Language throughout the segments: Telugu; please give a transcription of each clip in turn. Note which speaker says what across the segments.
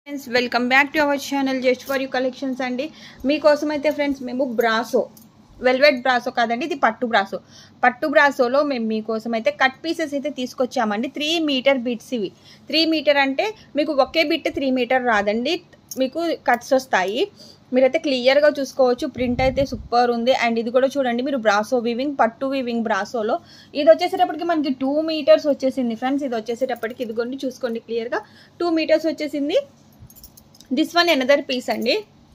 Speaker 1: friends welcome back to our channel just for you collections అండి మీకోసం అయితే ఫ్రెండ్స్ మేము బ్రాసో వెల్వెట్ బ్రాసో కాదండి ఇది పట్టు బ్రాసో పట్టు బ్రాసోలో మేము మీకోసం అయితే కట్ పీసెస్ అయితే తీసుకొచ్చామండి త్రీ మీటర్ బిట్స్ ఇవి త్రీ మీటర్ అంటే మీకు ఒకే బిట్ త్రీ మీటర్ రాదండి మీకు కట్స్ వస్తాయి మీరైతే క్లియర్గా చూసుకోవచ్చు ప్రింట్ అయితే సూపర్ ఉంది అండ్ ఇది కూడా చూడండి మీరు బ్రాసో వీవింగ్ పట్టు వీవింగ్ బ్రాసోలో ఇది వచ్చేసేటప్పటికి మనకి టూ మీటర్స్ వచ్చేసింది ఫ్రెండ్స్ ఇది వచ్చేసేటప్పటికి ఇదిగోండి చూసుకోండి క్లియర్గా టూ మీటర్స్ వచ్చేసింది దిస్ వన్ ఎనదర్ పీస్ అండి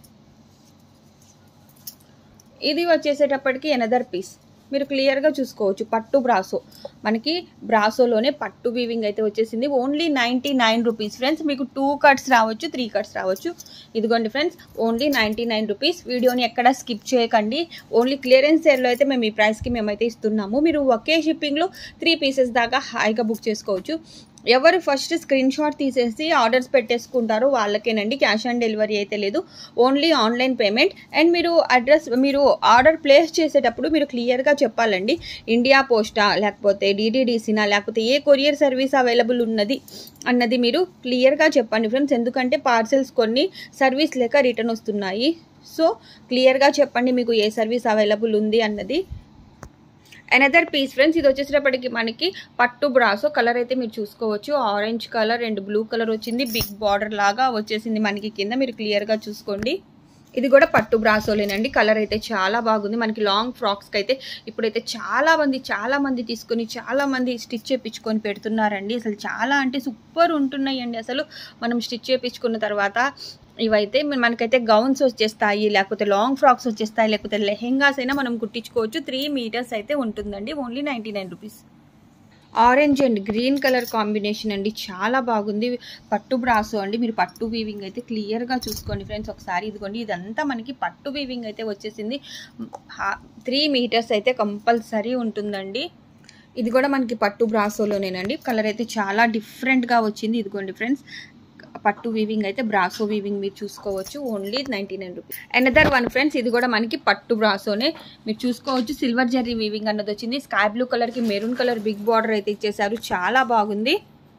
Speaker 1: ఇది వచ్చేసేటప్పటికి ఎనదర్ పీస్ మీరు క్లియర్గా చూసుకోవచ్చు పట్టు బ్రాసో మనకి బ్రాసోలోనే పట్టు వీవింగ్ అయితే వచ్చేసింది only ninety nine rupees friends మీకు టూ కట్స్ రావచ్చు త్రీ కట్స్ రావచ్చు ఇదిగోండి friends only ninety nine rupees వీడియోని ఎక్కడ స్కిప్ చేయకండి ఓన్లీ క్లియరెన్స్ సేల్లో అయితే మేము ఈ ప్రైస్కి మేమైతే ఇస్తున్నాము మీరు ఒకే షిప్పింగ్లో త్రీ పీసెస్ దాకా హాయిగా బుక్ చేసుకోవచ్చు ఎవరు ఫస్ట్ స్క్రీన్ షాట్ తీసేసి ఆర్డర్స్ పెట్టేసుకుంటారో వాళ్ళకేనండి క్యాష్ ఆన్ డెలివరీ అయితే లేదు ఓన్లీ ఆన్లైన్ పేమెంట్ అండ్ మీరు అడ్రస్ మీరు ఆర్డర్ ప్లేస్ చేసేటప్పుడు మీరు క్లియర్గా చెప్పాలండి ఇండియా పోస్టా లేకపోతే డిటీడీసీనా లేకపోతే ఏ కొరియర్ సర్వీస్ అవైలబుల్ ఉన్నది అన్నది మీరు క్లియర్గా చెప్పండి ఫ్రెండ్స్ ఎందుకంటే పార్సెల్స్ కొన్ని సర్వీస్ లేక రిటర్న్ వస్తున్నాయి సో క్లియర్గా చెప్పండి మీకు ఏ సర్వీస్ అవైలబుల్ ఉంది అన్నది అనదర్ పీస్ ఫ్రెండ్స్ ఇది వచ్చేసేటప్పటికి మనకి పట్టు బ్రాసో కలర్ అయితే మీరు చూసుకోవచ్చు orange colour and blue colour వచ్చింది బిగ్ బార్డర్ లాగా వచ్చేసింది మనకి కింద మీరు క్లియర్గా చూసుకోండి ఇది కూడా పట్టు బ్రాసోలేనండి కలర్ అయితే చాలా బాగుంది మనకి లాంగ్ ఫ్రాక్స్కి అయితే ఇప్పుడైతే చాలా మంది చాలా మంది తీసుకొని చాలా మంది స్టిచ్ చేయించుకొని పెడుతున్నారండి అసలు చాలా అంటే సూపర్ ఉంటున్నాయండి అసలు మనం స్టిచ్ చేయించుకున్న తర్వాత ఇవైతే మనకైతే గౌన్స్ వచ్చేస్తాయి లేకపోతే లాంగ్ ఫ్రాక్స్ వచ్చేస్తాయి లేకపోతే లెహెంగాస్ అయినా మనం కుట్టించుకోవచ్చు త్రీ మీటర్స్ అయితే ఉంటుందండి only ninety nine rupees orange and green colour combination అండి చాలా బాగుంది పట్టు బ్రాసో అండి మీరు పట్టు వీవింగ్ అయితే క్లియర్గా చూసుకోండి ఫ్రెండ్స్ ఒకసారి ఇదిగోండి ఇదంతా మనకి పట్టు వీవింగ్ అయితే వచ్చేసింది త్రీ మీటర్స్ అయితే కంపల్సరీ ఉంటుందండి ఇది కూడా మనకి పట్టు బ్రాసోలోనేనండి కలర్ అయితే చాలా డిఫరెంట్గా వచ్చింది ఇదిగోండి ఫ్రెండ్స్ పట్టు వీవింగ్ అయితే బ్రాసో వీవింగ్ మీరు చూసుకోవచ్చు only ninety nine rupees another one friends ఇది కూడా మనకి పట్టు బ్రాసోనే మీరు చూసుకోవచ్చు సిల్వర్ జెర్రీ వీవింగ్ అన్నది వచ్చింది స్కై బ్లూ కలర్కి మెరూన్ కలర్ బిగ్ బార్డర్ అయితే ఇచ్చేసారు చాలా బాగుంది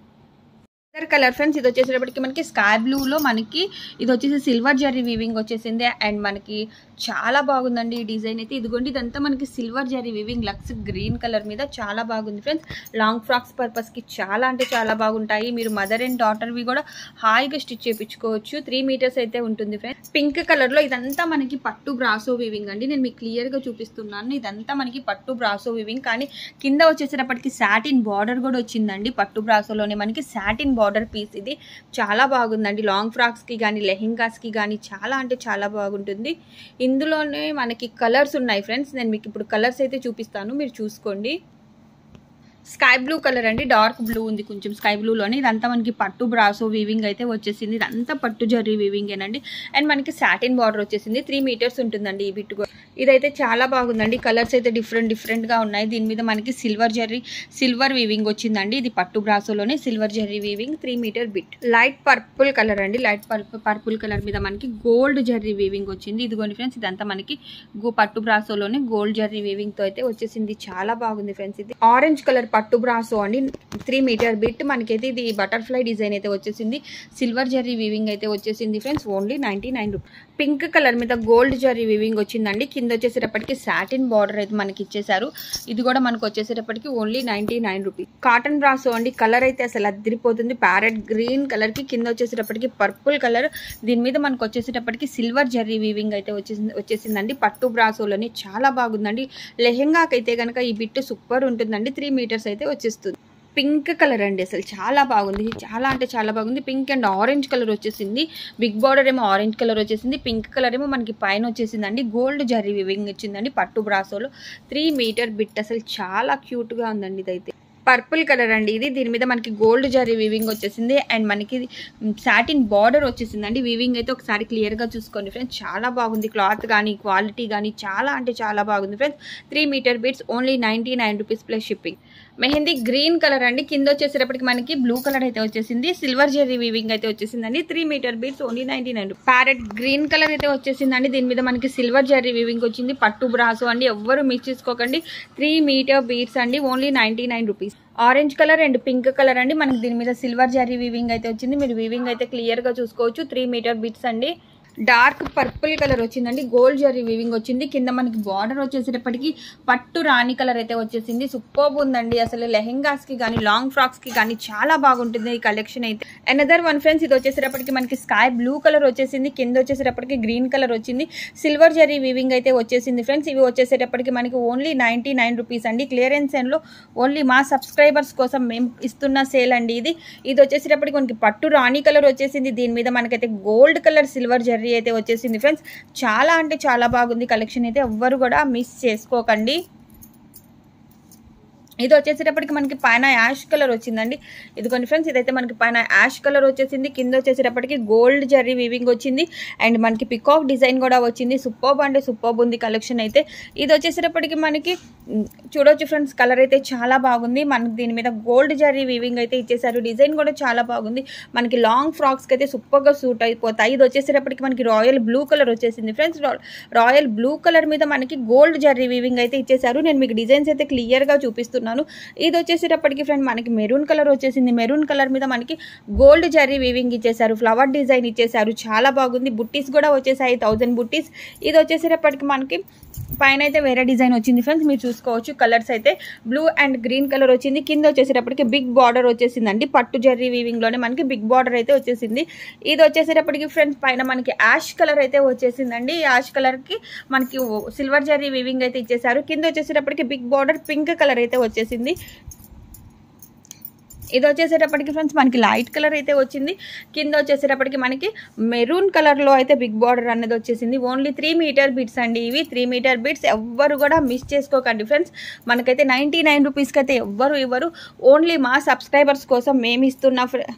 Speaker 1: కలర్ కలర్ ఫ్రెండ్స్ ఇది వచ్చేసేటప్పటికి మనకి స్కై బ్లూలో మనకి ఇది వచ్చేసి సిల్వర్ జరీ వీవింగ్ వచ్చేసింది అండ్ మనకి చాలా బాగుందండి ఈ డిజైన్ అయితే ఇదిగోండి ఇదంతా మనకి సిల్వర్ జరీ వీవింగ్ లక్స్ గ్రీన్ కలర్ మీద చాలా బాగుంది ఫ్రెండ్స్ లాంగ్ ఫ్రాక్స్ పర్పస్కి చాలా అంటే చాలా బాగుంటాయి మీరు మదర్ అండ్ డాటర్వి కూడా హాయిగా స్టిచ్ చేయించుకోవచ్చు త్రీ మీటర్స్ అయితే ఉంటుంది ఫ్రెండ్స్ పింక్ కలర్లో ఇదంతా మనకి పట్టు బ్రాసో వీవింగ్ అండి నేను మీకు క్లియర్గా చూపిస్తున్నాను ఇదంతా మనకి పట్టు బ్రాసో వీవింగ్ కానీ కింద వచ్చేసేటప్పటికి సాటిన్ బార్డర్ కూడా వచ్చిందండి పట్టు బ్రాసోలోనే మనకి సాటిన్ బార్డర్ పీస్ ఇది చాలా బాగుందండి లాంగ్ ఫ్రాక్స్కి కానీ లెహెంగాస్కి కానీ చాలా అంటే చాలా బాగుంటుంది ఇందులోనే మనకి కలర్స్ ఉన్నాయి ఫ్రెండ్స్ నేను మీకు ఇప్పుడు కలర్స్ అయితే చూపిస్తాను మీరు చూసుకోండి స్కై బ్లూ కలర్ అండి డార్క్ బ్లూ ఉంది కొంచెం స్కై బ్లూలోనే ఇదంతా మనకి పట్టు బ్రాసో వీవింగ్ అయితే వచ్చేసింది ఇదంతా పట్టు జర్రీ వీవింగ్ ఏనండి అండ్ మనకి సాటిన్ బార్డర్ వచ్చేసింది త్రీ మీటర్స్ ఉంటుందండి ఈ బిట్ కూడా ఇదైతే చాలా బాగుందండి కలర్స్ అయితే డిఫరెంట్ డిఫరెంట్గా ఉన్నాయి దీని మీద మనకి సిల్వర్ జర్రీ సిల్వర్ వీవింగ్ వచ్చిందండి ఇది పట్టు బ్రాసోలోనే silver zari weaving three meter bit light purple colour అండి లైట్ పర్పుల్ కలర్ మీద మనకి గోల్డ్ జర్రీ వీవింగ్ వచ్చింది ఇదిగోండి ఫ్రెండ్స్ ఇదంతా మనకి గో పట్టు బ్రాసోలోనే గోల్డ్ జర్రీ వీవింగ్ తో అయితే వచ్చేసింది చాలా బాగుంది ఫ్రెండ్స్ ఇది ఆరెంజ్ కలర్ పట్టు బ్రాసో అండి త్రీ మీటర్ బిట్ మనకైతే ఇది బటర్ఫ్లై డిజైన్ అయితే వచ్చేసింది సిల్వర్ జర్రీ వీవింగ్ అయితే వచ్చేసింది friends only ninety nine pink colour మీద గోల్డ్ జర్రీ వీవింగ్ వచ్చిందండి కింద వచ్చేసేటప్పటికి సాటిన్ బార్డర్ అయితే మనకి ఇచ్చేసారు ఇది కూడా మనకు వచ్చేసేటప్పటికి only ninety nine rupees cotton brasso అండి కలర్ అయితే అసలు అదిరిపోతుంది ప్యారెట్ గ్రీన్ కలర్ కి కింద వచ్చేసేటప్పటికి పర్పుల్ కలర్ దీని మీద మనకు వచ్చేసేటప్పటికి సిల్వర్ జర్రీ వీవింగ్ అయితే వచ్చేసింది వచ్చేసిందండి పట్టు బ్రాసోలని చాలా బాగుందండి లెహెంగాకి అయితే కనుక ఈ బిట్ సూపర్ ఉంటుందండి త్రీ మీటర్స్ అయితే వచ్చేస్తుంది పింక్ కలర్ అండి అసలు చాలా బాగుంది చాలా అంటే చాలా బాగుంది పింక్ అండ్ ఆరెంజ్ కలర్ వచ్చేసింది బిగ్ బార్డర్ ఏమో ఆరెంజ్ కలర్ వచ్చేసింది పింక్ కలర్ ఏమో మనకి పైన వచ్చేసిందండి గోల్డ్ జర్రీ వివింగ్ వచ్చిందండి పట్టు బ్రాసోలో త్రీ మీటర్ బిట్ అసలు చాలా క్యూట్గా ఉందండి ఇదైతే పర్పుల్ కలర్ అండి ఇది దీని మీద మనకి గోల్డ్ జరీ వీవింగ్ వచ్చేసింది అండ్ మనకి సాటిన్ బార్డర్ వచ్చేసిందండి వీవింగ్ అయితే ఒకసారి క్లియర్గా చూసుకోండి ఫ్రెండ్స్ చాలా బాగుంది క్లాత్ కానీ క్వాలిటీ కానీ చాలా అంటే చాలా బాగుంది friends three metre bits only ninety nine rupees plus shipping mehndi green colour అండి కింద వచ్చేసేటప్పటికి మనకి బ్లూ కలర్ అయితే వచ్చేసింది సిల్వర్ జెర్రీ వీవింగ్ అయితే వచ్చేసిందండి three metre bits only ninety nine parrot green colour అయితే వచ్చేసిందండి దీని మీద మనకి సిల్వర్ జెర్రీ వీవింగ్ వచ్చింది పట్టు బ్రాసు అండి ఎవ్వరు మిస్ చేసుకోకండి త్రీ మీటర్ బీట్స్ అండి only ninety nine rupees orange colour and pink colour అండి మనకి దీని మీద సిల్వర్ జరీ వీవింగ్ అయితే వచ్చింది మీరు వీవింగ్ అయితే క్లియర్ గా చూసుకోవచ్చు త్రీ మీటర్ బిట్స్ అండి డార్క్ పర్పుల్ కలర్ వచ్చిందండి గోల్డ్ జరీ వీవింగ్ వచ్చింది కింద మనకి బార్డర్ వచ్చేసేటప్పటికి పట్టు రాణి కలర్ అయితే వచ్చేసింది సూపర్ ఉందండి అసలు లెహెంగాస్ కి కానీ లాంగ్ ఫ్రాక్స్ కి కానీ చాలా బాగుంటుంది ఈ కలెక్షన్ అయితే అనదర్ వన్ ఫ్రెండ్స్ ఇది వచ్చేసేటప్పటికి మనకి స్కై బ్లూ కలర్ వచ్చేసింది కింద వచ్చేసేటప్పటికి గ్రీన్ కలర్ వచ్చింది సిల్వర్ జరీ వీవింగ్ అయితే వచ్చేసింది ఫ్రెండ్స్ ఇవి వచ్చేసేటప్పటికి మనకి ఓన్లీ నైన్టీ నైన్ రూపీస్ అండి క్లియరెన్స్ లో ఓన్లీ మా సబ్స్క్రైబర్స్ కోసం మేము ఇస్తున్న సేల్ అండి ఇది ఇది వచ్చేసేటప్పటికి మనకి పట్టు రాణి కలర్ వచ్చేసింది దీని మీద మనకైతే గోల్డ్ కలర్ సిల్వర్ జర్రీ అయితే వచ్చేసింది ఫ్రెండ్స్ చాలా అంటే చాలా బాగుంది కలెక్షన్ అయితే ఎవ్వరు కూడా మిస్ చేసుకోకండి ఇది వచ్చేసేటప్పటికి మనకి పైన యాష్ కలర్ వచ్చిందండి ఇదిగోండి ఫ్రెండ్స్ ఇదైతే మనకి పైన యాష్ కలర్ వచ్చేసింది కింద వచ్చేసేటప్పటికి గోల్డ్ జరీ వీవింగ్ వచ్చింది అండ్ మనకి పికాక్ డిజైన్ కూడా వచ్చింది సూపర్బ్ అంటే సూపర్బ్ ఉంది కలెక్షన్ అయితే ఇది వచ్చేసేటప్పటికి మనకి ఉమ్, చూడొచ్చు ఫ్రెండ్స్ కలర్ అయితే చాలా బాగుంది మనకి దీని మీద గోల్డ్ జరీ వీవింగ్ అయితే ఇచ్చేసారు డిజైన్ కూడా చాలా బాగుంది మనకి లాంగ్ ఫ్రాక్స్కి అయితే సూపర్గా సూట్ అయిపోతాయి ఇది వచ్చేసేటప్పటికి మనకి రాయల్ బ్లూ కలర్ వచ్చేసింది ఫ్రెండ్స్ రాయల్ బ్లూ కలర్ మీద మనకి గోల్డ్ జరీ వీవింగ్ అయితే ఇచ్చేసారు నేను మీకు డిజైన్స్ అయితే క్లియర్గా చూపిస్తున్నాను ఇది వచ్చేసేటప్పటికి ఫ్రెండ్ మనకి మెరూన్ కలర్ వచ్చేసింది మెరూన్ కలర్ మీద మనకి గోల్డ్ జరీ వీవింగ్ ఇచ్చేసారు ఫ్లవర్ డిజైన్ ఇచ్చేసారు చాలా బాగుంది బుట్టీస్ కూడా వచ్చేసాయి థౌజండ్ బుట్టీస్ ఇది వచ్చేసేటప్పటికి మనకి పైన అయితే వేరే డిజైన్ వచ్చింది ఫ్రెండ్స్ మీరు చూసుకోవచ్చు కలర్స్ అయితే బ్లూ అండ్ గ్రీన్ కలర్ వచ్చింది కింద వచ్చేసేటప్పటికి బిగ్ బార్డర్ వచ్చేసిందండి పట్టు జర్రీ వీవింగ్ లోనే మనకి బిగ్ బార్డర్ అయితే వచ్చేసింది ఇది వచ్చేసేటప్పటికి ఫ్రెండ్స్ పైన మనకి యాష్ కలర్ అయితే వచ్చేసిందండి యాష్ కలర్ కి మనకి సిల్వర్ జర్రీ వీవింగ్ అయితే ఇచ్చేసారు కింద వచ్చేసేటప్పటికి బిగ్ బార్డర్ పింక్ కలర్ అయితే వచ్చేసింది ఇది వచ్చేసేటప్పటికి ఫ్రెండ్స్ మనకి లైట్ కలర్ అయితే వచ్చింది కింద వచ్చేసేటప్పటికి మనకి మెరూన్ కలర్లో అయితే బిగ్ బార్డర్ అనేది వచ్చేసింది ఓన్లీ త్రీ మీటర్ బిట్స్ అండి ఇవి త్రీ మీటర్ బిట్స్ ఎవ్వరు కూడా మిస్ చేసుకోకండి ఫ్రెండ్స్ మనకైతే నైంటీ నైన్ రూపీస్కి అయితే ఎవ్వరు ఇవ్వరు ఓన్లీ మా సబ్స్క్రైబర్స్ కోసం మేము ఇస్తున్న ఫ్రె-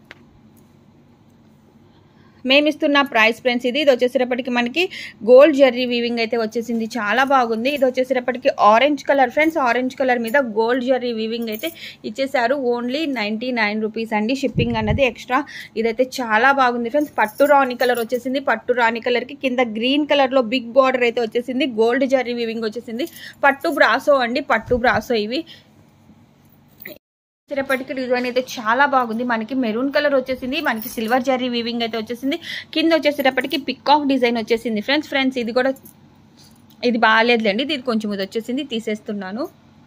Speaker 1: మేము ఇస్తున్న ప్రైస్ ఫ్రెండ్స్ ఇది ఇది వచ్చేసేటప్పటికి మనకి గోల్డ్ జెర్రీ వీవింగ్ అయితే వచ్చేసింది చాలా బాగుంది ఇది వచ్చేసేటప్పటికి orange colour friends orange colour మీద గోల్డ్ జెర్రీ వీవింగ్ అయితే ఇచ్చేసారు ఓన్లీ నైంటీ నైన్ రూపీస్ అండి షిప్పింగ్ అన్నది ఎక్స్ట్రా ఇదైతే చాలా బాగుంది ఫ్రెండ్స్ పట్టు రాణి కలర్ వచ్చేసింది పట్టు రాణి కలర్కి కింద గ్రీన్ కలర్లో బిగ్ బార్డర్ అయితే వచ్చేసింది గోల్డ్ జెర్రీ వీవింగ్ వచ్చేసింది పట్టు బ్రాసో అండి పట్టు బ్రాసో ఇవి వచ్చేటప్పటికి డిజైన్ అయితే చాలా బాగుంది మనకి మెరూన్ కలర్ వచ్చేసింది మనకి సిల్వర్ జరీ వీవింగ్ అయితే వచ్చేసింది కింద వచ్చేసేటప్పటికి పికాక్ డిజైన్ వచ్చేసింది ఫ్రెండ్స్ ఫ్రెండ్స్ ఇది కూడా ఇది బాగాలేదులేండి ఇది కొంచెం ఇది వచ్చేసింది తీసేస్తున్నాను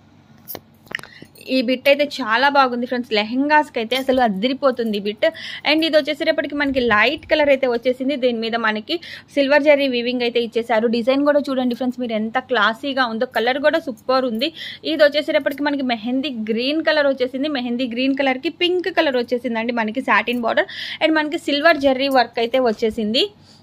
Speaker 1: ఈ బిట్ అయితే చాలా బాగుంది ఫ్రెండ్స్ లెహెంగాస్కి అయితే అసలు అదిరిపోతుంది ఈ బిట్ అండ్ ఇది వచ్చేసేటప్పటికి మనకి లైట్ కలర్ అయితే వచ్చేసింది దీని మీద మనకి సిల్వర్ జరీ వీవింగ్ అయితే ఇచ్చేసారు డిజైన్ కూడా చూడండి ఫ్రెండ్స్ మీరు ఎంత క్లాసీగా ఉందో కలర్ కూడా సూపర్ ఉంది ఇది వచ్చేసేటప్పటికి మనకి మెహందీ గ్రీన్ కలర్ వచ్చేసింది మెహందీ గ్రీన్ కలర్కి పింక్ కలర్ వచ్చేసిందండి మనకి సాటిన్ బార్డర్ అండ్ మనకి సిల్వర్ జర్రీ వర్క్ అయితే వచ్చేసింది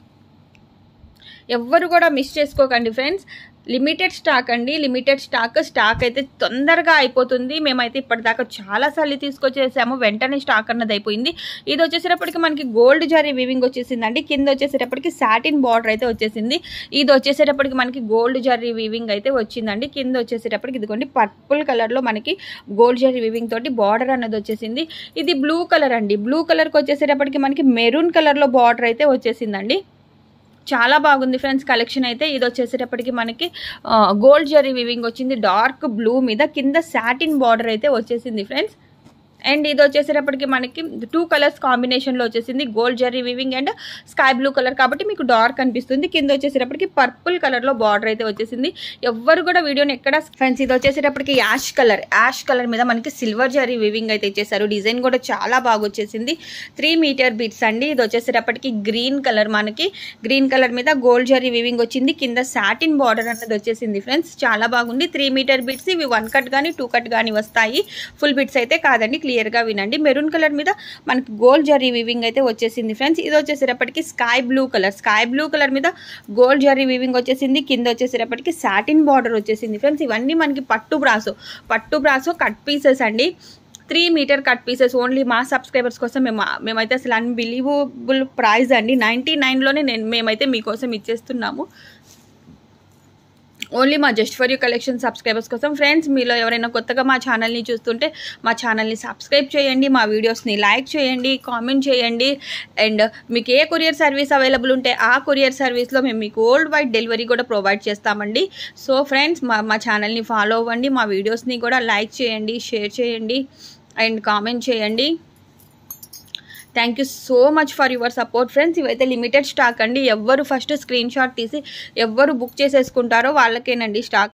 Speaker 1: ఎవ్వరు కూడా మిస్ చేసుకోకండి ఫ్రెండ్స్ లిమిటెడ్ స్టాక్ అండి లిమిటెడ్ స్టాక్ స్టాక్ అయితే తొందరగా అయిపోతుంది మేమైతే ఇప్పటిదాకా చాలా సార్లు తీసుకొచ్చేసాము వెంటనే స్టాక్ అన్నది అయిపోయింది ఇది వచ్చేసేటప్పటికి మనకి గోల్డ్ జరీ వీవింగ్ వచ్చేసిందండి కింద వచ్చేసేటప్పటికి సాటిన్ బార్డర్ అయితే వచ్చేసింది ఇది వచ్చేసేటప్పటికి మనకి గోల్డ్ జరీ వీవింగ్ అయితే వచ్చిందండి కింద వచ్చేసేటప్పటికి ఇదిగోండి పర్పుల్ కలర్లో మనకి గోల్డ్ జరీ వీవింగ్ తోటి బార్డర్ అన్నది వచ్చేసింది ఇది బ్లూ కలర్ అండి బ్లూ కలర్కి వచ్చేసేటప్పటికి మనకి మెరూన్ కలర్లో బార్డర్ అయితే వచ్చేసిందండి చాలా బాగుంది ఫ్రెండ్స్ కలెక్షన్ అయితే ఇది వచ్చేసేటప్పటికి మనకి గోల్డ్ జరీ వివింగ్ వచ్చింది డార్క్ బ్లూ మీద కింద సాటిన్ బార్డర్ అయితే వచ్చేసింది ఫ్రెండ్స్ అండ్ ఇది వచ్చేసేటప్పటికి మనకి టూ కలర్స్ కాంబినేషన్లో వచ్చేసింది gold zari weaving and sky blue colour కాబట్టి మీకు డార్క్ అనిపిస్తుంది కింద వచ్చేసేటప్పటికి పర్పుల్ కలర్లో బార్డర్ అయితే వచ్చేసింది ఎవ్వరు కూడా వీడియోని ఎక్కడ ఫ్రెండ్స్ ఇది వచ్చేసేటప్పటికి యాష్ కలర్ యాష్ కలర్ మీద మనకి సిల్వర్ జరీ వివింగ్ అయితే ఇచ్చేసారు డిజైన్ కూడా చాలా బాగా వచ్చేసింది త్రీ మీటర్ బీట్స్ అండి ఇది వచ్చేసేటప్పటికి గ్రీన్ కలర్ మనకి గ్రీన్ కలర్ మీద గోల్డ్ జరీ వివింగ్ వచ్చింది కింద సాటిన్ బార్డర్ అనేది వచ్చేసింది ఫ్రెండ్స్ చాలా బాగుంది త్రీ మీటర్ బిట్స్ ఇవి వన్ కట్ కానీ టూ కట్ కానీ వస్తాయి ఫుల్ బిట్స్ అయితే కాదండి క్లియర్గా వినండి మెరూన్ కలర్ మీద మనకి గోల్డ్ జరీ వివింగ్ అయితే వచ్చేసింది ఫ్రెండ్స్ ఇది వచ్చేసేటప్పటికి sky blue colour sky blue colour మీద గోల్డ్ జరీ వివింగ్ వచ్చేసింది కింద వచ్చేసేటప్పటికి సాటిన్ బార్డర్ వచ్చేసింది ఫ్రెండ్స్ ఇవన్నీ మనకి పట్టు బ్రాసో పట్టు బ్రాసో కట్ పీసెస్ అండి three metre cut pieces only మా సబ్స్క్రైబర్స్ కోసం మేము మేమైతే అసలు అన్బిలీవబుల్ ప్రైస్ అండి నైంటీ నైన్లోనే నేను మేమైతే మీకోసం ఇచ్చేస్తున్నాము ఓన్లీ మా just for you collection subscribers కోసం ఫ్రెండ్స్ మీలో ఎవరైనా కొత్తగా మా ఛానల్ని చూస్తుంటే మా ఛానల్ని సబ్స్క్రైబ్ చేయండి మా వీడియోస్ని లైక్ చేయండి కామెంట్ చేయండి అండ్ మీకు ఏ కొరియర్ సర్వీస్ అవైలబుల్ ఉంటే ఆ కొరియర్ సర్వీస్లో మేము మీకు వరల్డ్ వైడ్ డెలివరీ కూడా ప్రొవైడ్ చేస్తామండి సో ఫ్రెండ్స్ మా మా ఛానల్ని ఫాలో అవ్వండి మా వీడియోస్ని కూడా లైక్ చేయండి షేర్ చేయండి అండ్ కామెంట్ చేయండి thank you so much for your support friends ఇవైతే లిమిటెడ్ స్టాక్ అండి ఎవ్వరు ఫస్ట్ స్క్రీన్ షాట్ తీసి ఎవ్వరు బుక్ చేసేసుకుంటారో వాళ్ళకేనండి స్టాక్